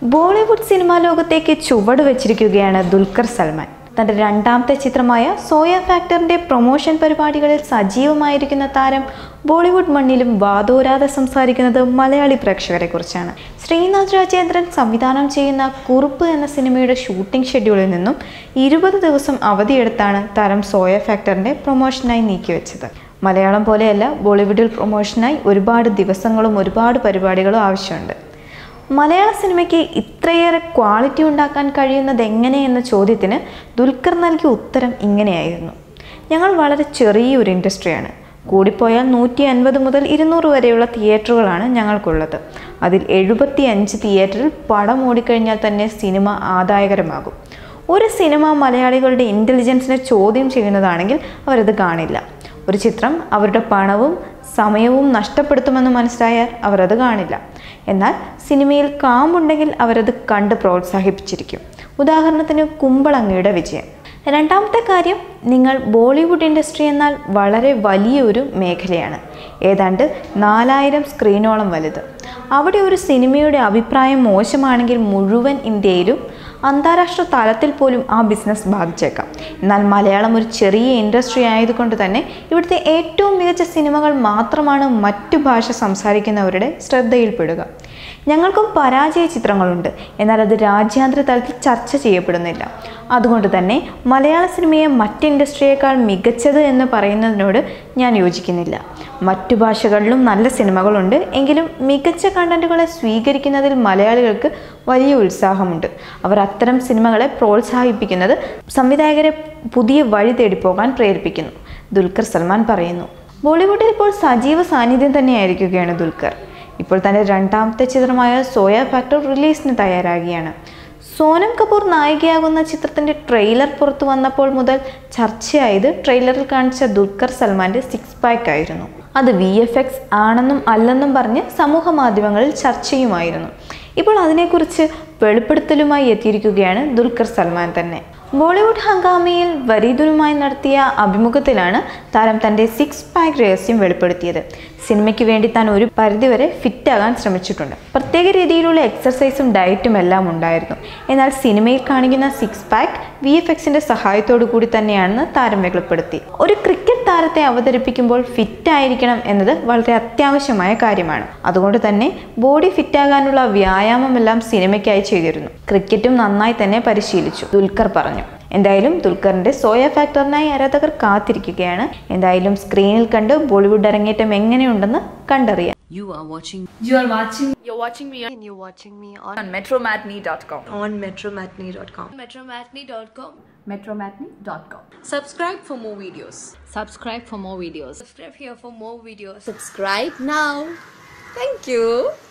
Bollywood cinema ലോകത്തേക്ക് ചുവട് വെച്ചിരിക്കുകയാണ് ദുൽഖർ സൽമാൻ തന്റെ രണ്ടാമത്തെ ചിത്രമായ സോയ ഫാക്ടറിന്റെ പ്രൊമോഷൻ പരിപാടികളിൽ സജീവമായിരിക്കുന്ന താരം ബോളിവുഡ് മണ്ണിലും വാതോരാതെ സംസാരിക്കുന്നത് മലയാളി പ്രേക്ഷകരെ കുറിച്ചാണ് ശ്രീനാഥ് രാജേന്ദ്രൻ സംവിധാനം ചെയ്യുന്ന കുറുപ്പ് എന്ന സിനിമയുടെ ഷൂട്ടിംഗ് ഷെഡ്യൂളിൽ നിന്നും ഇരുപത് ദിവസം അവധിയെടുത്താണ് താരം സോയ ഫാക്ടറിന്റെ പ്രൊമോഷനായി നീക്കിവെച്ചത് മലയാളം പോലെയല്ല ബോളിവുഡിൽ പ്രൊമോഷനായി ഒരുപാട് ദിവസങ്ങളും ഒരുപാട് പരിപാടികളും ആവശ്യമുണ്ട് മലയാള സിനിമയ്ക്ക് ഇത്രയേറെ ക്വാളിറ്റി ഉണ്ടാക്കാൻ കഴിയുന്നത് എങ്ങനെ എന്ന ചോദ്യത്തിന് ദുൽഖർ നൽകിയ ഉത്തരം ഇങ്ങനെയായിരുന്നു ഞങ്ങൾ വളരെ ചെറിയൊരു ഇൻഡസ്ട്രിയാണ് കൂടിപ്പോയാൽ നൂറ്റി അൻപത് മുതൽ ഇരുന്നൂറ് വരെയുള്ള തിയേറ്ററുകളാണ് ഞങ്ങൾക്കുള്ളത് അതിൽ എഴുപത്തി അഞ്ച് തിയേറ്ററിൽ പടം ഓടിക്കഴിഞ്ഞാൽ തന്നെ സിനിമ ആദായകരമാകും ഒരു സിനിമ മലയാളികളുടെ ഇൻ്റലിജൻസിനെ ചോദ്യം ചെയ്യുന്നതാണെങ്കിൽ അവരത് കാണില്ല ഒരു ചിത്രം അവരുടെ പണവും സമയവും നഷ്ടപ്പെടുത്തുമെന്ന് മനസ്സിലായാൽ അവരത് കാണില്ല എന്നാൽ സിനിമയിൽ കാമ്പുണ്ടെങ്കിൽ അവരത് കണ്ട് പ്രോത്സാഹിപ്പിച്ചിരിക്കും ഉദാഹരണത്തിന് കുമ്പളങ്ങയുടെ വിജയം രണ്ടാമത്തെ കാര്യം നിങ്ങൾ ബോളിവുഡ് ഇൻഡസ്ട്രി എന്നാൽ വളരെ വലിയൊരു മേഖലയാണ് ഏതാണ്ട് നാലായിരം സ്ക്രീനോളം വലുത് അവിടെ ഒരു സിനിമയുടെ അഭിപ്രായം മോശമാണെങ്കിൽ മുഴുവൻ ഇന്ത്യയിലും അന്താരാഷ്ട്ര തലത്തിൽ പോലും ആ ബിസിനസ് ബാധിച്ചേക്കാം എന്നാൽ മലയാളം ഒരു ചെറിയ ഇൻഡസ്ട്രി ആയതുകൊണ്ട് തന്നെ ഇവിടുത്തെ ഏറ്റവും മികച്ച സിനിമകൾ മാത്രമാണ് മറ്റു ഭാഷ സംസാരിക്കുന്നവരുടെ ശ്രദ്ധയിൽപ്പെടുക ഞങ്ങൾക്കും പരാജയ ചിത്രങ്ങളുണ്ട് എന്നാൽ അത് രാജ്യാന്തര തലത്തിൽ ചർച്ച ചെയ്യപ്പെടുന്നില്ല അതുകൊണ്ട് തന്നെ മലയാള സിനിമയെ മറ്റ് ഇൻഡസ്ട്രിയേക്കാൾ മികച്ചത് എന്ന് പറയുന്നതിനോട് ഞാൻ യോജിക്കുന്നില്ല മറ്റു ഭാഷകളിലും നല്ല സിനിമകളുണ്ട് എങ്കിലും മികച്ച കണ്ടന്റുകളെ സ്വീകരിക്കുന്നതിൽ മലയാളികൾക്ക് വലിയ ഉത്സാഹമുണ്ട് അവർ അത്തരം സിനിമകളെ പ്രോത്സാഹിപ്പിക്കുന്നത് സംവിധായകരെ പുതിയ വഴി തേടിപ്പോകാൻ പ്രേരിപ്പിക്കുന്നു ദുൽഖർ സൽമാൻ പറയുന്നു ബോളിവുഡിൽ ഇപ്പോൾ സജീവ സാന്നിധ്യം തന്നെയായിരിക്കുകയാണ് ദുൽഖർ ഇപ്പോൾ തൻ്റെ രണ്ടാമത്തെ ചിത്രമായ സോയ ഫാക്ടർ റിലീസിന് തയ്യാറാകുകയാണ് സോനം കപൂർ നായികയാകുന്ന ചിത്രത്തിൻ്റെ ട്രെയിലർ പുറത്തു വന്നപ്പോൾ മുതൽ ചർച്ചയായത് ട്രെയിലറിൽ കാണിച്ച ദുൽഖർ സൽമാൻ്റെ സിക്സ് പാക്ക് ആയിരുന്നു അത് വി എഫ് എക്സ് ആണെന്നും അല്ലെന്നും പറഞ്ഞ് സമൂഹ മാധ്യമങ്ങളിൽ ചർച്ചയുമായിരുന്നു ഇപ്പോൾ അതിനെക്കുറിച്ച് വെളിപ്പെടുത്തലുമായി എത്തിയിരിക്കുകയാണ് ദുൽഖർ സൽമാൻ തന്നെ ബോളിവുഡ് ഹംഗാമയിൽ വരീദുനുമായി നടത്തിയ അഭിമുഖത്തിലാണ് താരം തൻ്റെ സിക്സ് പാക്ക് രഹസ്യം വെളിപ്പെടുത്തിയത് സിനിമയ്ക്ക് വേണ്ടി താൻ ഒരു പരിധിവരെ ഫിറ്റാകാൻ ശ്രമിച്ചിട്ടുണ്ട് പ്രത്യേക രീതിയിലുള്ള എക്സർസൈസും ഡയറ്റും എല്ലാം ഉണ്ടായിരുന്നു എന്നാൽ സിനിമയിൽ കാണിക്കുന്ന സിക്സ് പാക്ക് വി എഫ് എക്സിൻ്റെ സഹായത്തോടു കൂടി തന്നെയാണെന്ന് താരം വെളിപ്പെടുത്തി ഒരു ക്രിക്കറ്റ് താരത്തെ അവതരിപ്പിക്കുമ്പോൾ ഫിറ്റ് ആയിരിക്കണം എന്നത് വളരെ അത്യാവശ്യമായ കാര്യമാണ് അതുകൊണ്ട് തന്നെ ബോഡി ഫിറ്റാകാനുള്ള വ്യായാമമെല്ലാം സിനിമയ്ക്കായി ചെയ്തിരുന്നു ക്രിക്കറ്റും നന്നായി തന്നെ പരിശീലിച്ചു ദുൽഖർ പറഞ്ഞു എന്തായാലും ദുൽഖറിന്റെ സോയ ഫാക്ടറിനായി ആരാധകർ കാത്തിരിക്കുകയാണ് എന്തായാലും സ്ക്രീനിൽ കണ്ട് ബോളിവുഡ് അരങ്ങേറ്റം എങ്ങനെയുണ്ടെന്ന് കണ്ടറിയാം You are watching You are watching You're watching me and you're watching me on, on metromatney.com. on metromatney.com. Metromatney.com. Metromatney.com. Subscribe for more videos. subscribe for more videos Subscribe here for more videos. subscribe now. Thank you.